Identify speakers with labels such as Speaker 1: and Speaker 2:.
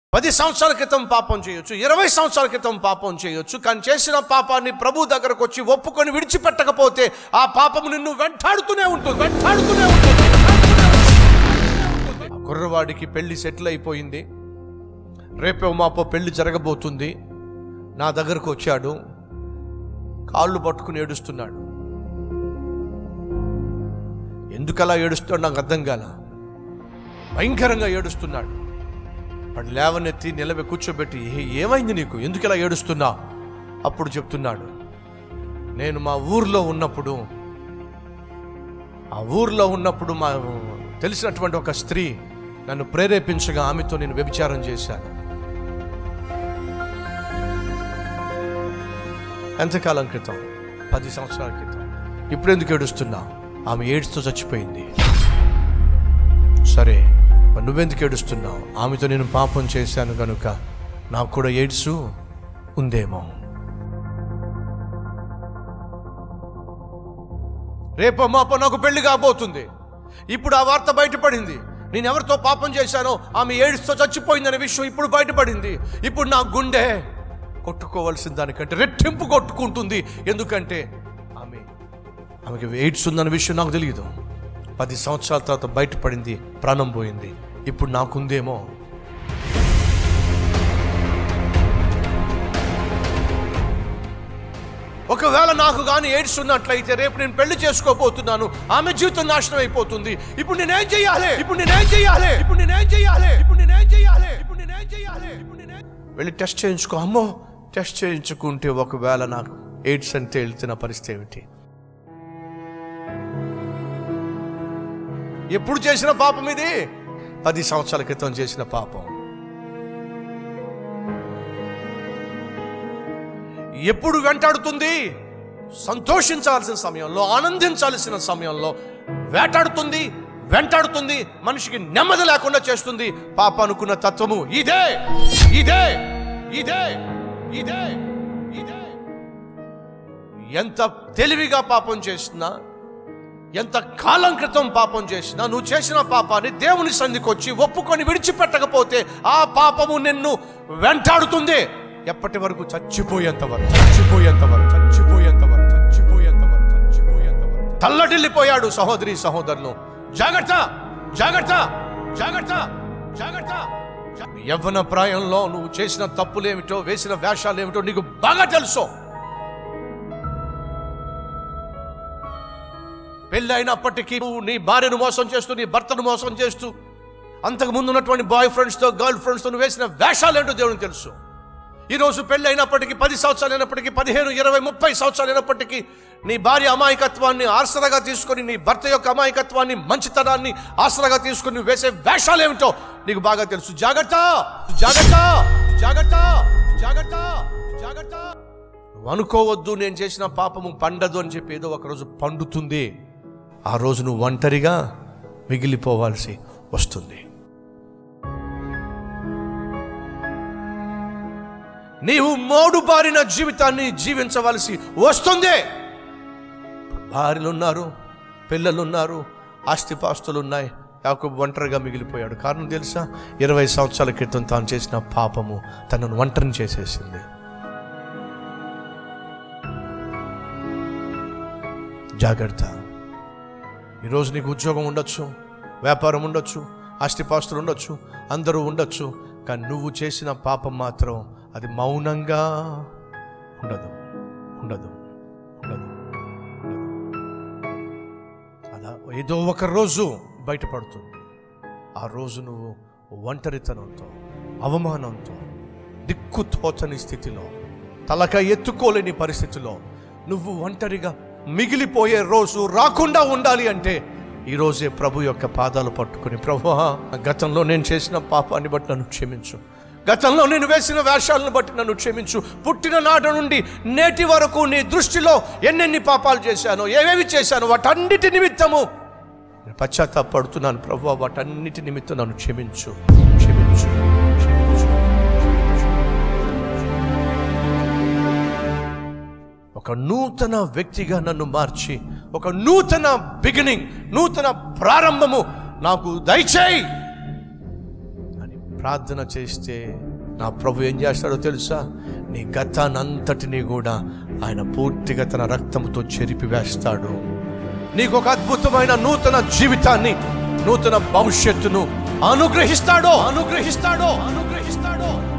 Speaker 1: పది సంవత్సరాల క్రితం పాపం చేయొచ్చు ఇరవై సంవత్సరాల క్రితం పాపం చేయొచ్చు కానీ చేసిన పాపాన్ని ప్రభు దగ్గరకు వచ్చి ఒప్పుకొని విడిచిపెట్టకపోతే ఆ పాపము నిన్ను వెంటాడుతూనే ఉంటుంది వెంటాడుతూనే ఉంటుంది ఆ కుర్రవాడికి పెళ్లి సెటిల్ అయిపోయింది రేపో మాపో పెళ్లి జరగబోతుంది నా దగ్గరకు వచ్చాడు కాళ్ళు పట్టుకుని ఏడుస్తున్నాడు ఎందుకలా ఏడుస్తాడు నాకు అర్థం కాల భయంకరంగా ఏడుస్తున్నాడు వాడు లేవనెత్తి నిలబె కూర్చోబెట్టి "ఏ- ఏమైంది నీకు ఎందుకు ఇలా ఏడుస్తున్నా అప్పుడు చెప్తున్నాడు నేను మా ఊర్లో ఉన్నప్పుడు ఆ ఊర్లో ఉన్నప్పుడు మా తెలిసినటువంటి ఒక స్త్రీ నన్ను ప్రేరేపించగా ఆమెతో నేను వ్యభిచారం చేశాను ఎంతకాలం క్రితం పది సంవత్సరాల క్రితం ఇప్పుడు ఎందుకు ఏడుస్తున్నా ఆమె ఏడుస్తూ చచ్చిపోయింది సరే మరి నువ్వెందుకు ఏడుస్తున్నావు ఆమెతో నేను పాపం చేశాను కనుక నాకు కూడా ఏడ్సు ఉందేమో రేపో మాపో నాకు పెళ్లి కాబోతుంది ఇప్పుడు ఆ వార్త బయటపడింది నేను ఎవరితో పాపం చేశానో ఆమె ఏడుస్తూ చచ్చిపోయిందనే విషయం ఇప్పుడు బయటపడింది ఇప్పుడు నా గుండె కొట్టుకోవాల్సిన దానికంటే రెట్టింపు కొట్టుకుంటుంది ఎందుకంటే ఆమె ఆమెకి ఎయిడ్స్ ఉందన్న విషయం నాకు తెలియదు పది సంవత్సరాల తర్వాత బయటపడింది ప్రాణం పోయింది ఇప్పుడు నాకుందేమో ఒకవేళ నాకు కానీ ఎయిడ్స్ ఉన్నట్లయితే రేపు నేను పెళ్లి చేసుకోబోతున్నాను ఆమె జీవితం నాశనం అయిపోతుంది ఇప్పుడు నేనేం చెయ్యాలి ఇప్పుడు నేనేం చెయ్యాలి ఇప్పుడు నేనేం చెయ్యాలి ఇప్పుడు నేనేం చెయ్యాలి ఇప్పుడు నేనేం చెయ్యాలి ఇప్పుడు నేనేం వెళ్ళి టెస్ట్ చేయించుకో అమ్మో టెస్ట్ చేయించుకుంటే ఒకవేళ నాకు ఎయిడ్స్ అంటే వెళ్తున్న పరిస్థితి ఏమిటి ఎప్పుడు చేసిన పాపం ఇది పది సంవత్సరాల క్రితం చేసిన పాపం ఎప్పుడు వెంటాడుతుంది సంతోషించాల్సిన సమయంలో ఆనందించాల్సిన సమయంలో వేటాడుతుంది వెంటాడుతుంది మనిషికి నెమ్మది లేకుండా చేస్తుంది పాప అనుకున్న తత్వము ఇదే ఇదే ఇదే ఇదే ఇదే ఎంత తెలివిగా పాపం చేసినా ఎంత కాలం క్రితం పాపం చేసినా నువ్వు చేసిన పాపాన్ని దేవుని సంధికొచ్చి ఒప్పుకొని విడిచిపెట్టకపోతే ఆ పాపము నిన్ను వెంటాడుతుంది ఎప్పటి వరకు చచ్చిపోయేంత వరకు చచ్చిపోయేంత వరకు చచ్చిపోయేంత వరకు చచ్చిపోయేంత వరకు చచ్చిపోయేంత వరకు తల్లడిల్లిపోయాడు సహోదరి సహోదరులు జాగ్రత్త జాగ్రత్త జాగ్రత్త జాగ్రత్త యవ్వన ప్రాయంలో నువ్వు చేసిన తప్పులేమిటో వేసిన వేషాలు ఏమిటో నీకు బాగా తెలుసు పెళ్ళి అయినప్పటికీ నువ్వు నీ భార్యను మోసం చేస్తూ నీ భర్తను మోసం చేస్తూ అంతకు ముందు ఉన్నటువంటి బాయ్ ఫ్రెండ్స్తో గర్ల్ ఫ్రెండ్స్తో నువ్వు వేసిన వేషాలు ఏంటో దేవునికి తెలుసు ఈరోజు పెళ్ళి అయినప్పటికీ పది సంవత్సరాలు అయినప్పటికీ పదిహేను ఇరవై ముప్పై సంవత్సరాలు అయినప్పటికీ నీ భార్య అమాయకత్వాన్ని ఆసరగా తీసుకొని నీ భర్త యొక్క అమాయకత్వాన్ని మంచితనాన్ని ఆసరగా తీసుకొని నువ్వు వేసే వేషాలు ఏమిటో నీకు బాగా తెలుసు జాగ్రత్త జాగ్రత్త జాగ్రత్త జాగ్రత్త జాగ్రత్త నువ్వు అనుకోవద్దు నేను చేసిన పాపము పండదు అని చెప్పి ఏదో ఒకరోజు పండుతుంది ఆ రోజు నువ్వు ఒంటరిగా మిగిలిపోవాల్సి వస్తుంది నీవు మోడుబారిన జీవితాన్ని జీవించవలసి వస్తుంది భార్యలు ఉన్నారు పిల్లలు ఉన్నారు ఆస్తిపాస్తులు ఉన్నాయి యాకోబు ఒంటరిగా మిగిలిపోయాడు కారణం తెలుసా ఇరవై సంవత్సరాల క్రితం తాను చేసిన పాపము తనను ఒంటరిని చేసేసింది జాగ్రత్త ఈరోజు నీకు ఉద్యోగం ఉండొచ్చు వ్యాపారం ఉండొచ్చు ఆస్తిపాస్తులు ఉండొచ్చు అందరూ ఉండొచ్చు కానీ నువ్వు చేసిన పాపం మాత్రం అది మౌనంగా ఉండదు ఉండదు ఉండదు ఉండదు అలా ఏదో ఒక రోజు బయటపడుతుంది ఆ రోజు నువ్వు ఒంటరితనంతో అవమానంతో దిక్కు తోచని స్థితిలో తలక ఎత్తుకోలేని పరిస్థితిలో నువ్వు ఒంటరిగా మిగిలిపోయే రోజు రాకుండా ఉండాలి అంటే ఈ రోజే ప్రభు యొక్క పాదాలు పట్టుకుని ప్రభు గతంలో నేను చేసిన పాపాన్ని బట్టి నన్ను క్షమించు గతంలో నేను వేసిన వేషాలను బట్టి నన్ను క్షమించు పుట్టిన నాటి నుండి నేటి వరకు నీ దృష్టిలో ఎన్నెన్ని పాపాలు చేశానో ఏవేవి చేశానో వాటన్నిటి నిమిత్తము నేను పశ్చాత్తాపడుతున్నాను ప్రభు వాటన్నిటి నిమిత్తం నన్ను క్షమించు క్షమించు క్షమించు ఒక నూతన వ్యక్తిగా నన్ను మార్చి ఒక నూతన బిగినింగ్ నూతన ప్రారంభము నాకు దయచేయి అని ప్రార్థన చేస్తే నా ప్రభు ఏం చేస్తాడో తెలుసా నీ గతానంతటినీ కూడా ఆయన పూర్తిగా తన రక్తంతో చెరిపి వేస్తాడు నీకు ఒక అద్భుతమైన నూతన జీవితాన్ని నూతన భవిష్యత్తును అనుగ్రహిస్తాడో అనుగ్రహిస్తాడో అనుగ్రహిస్తాడో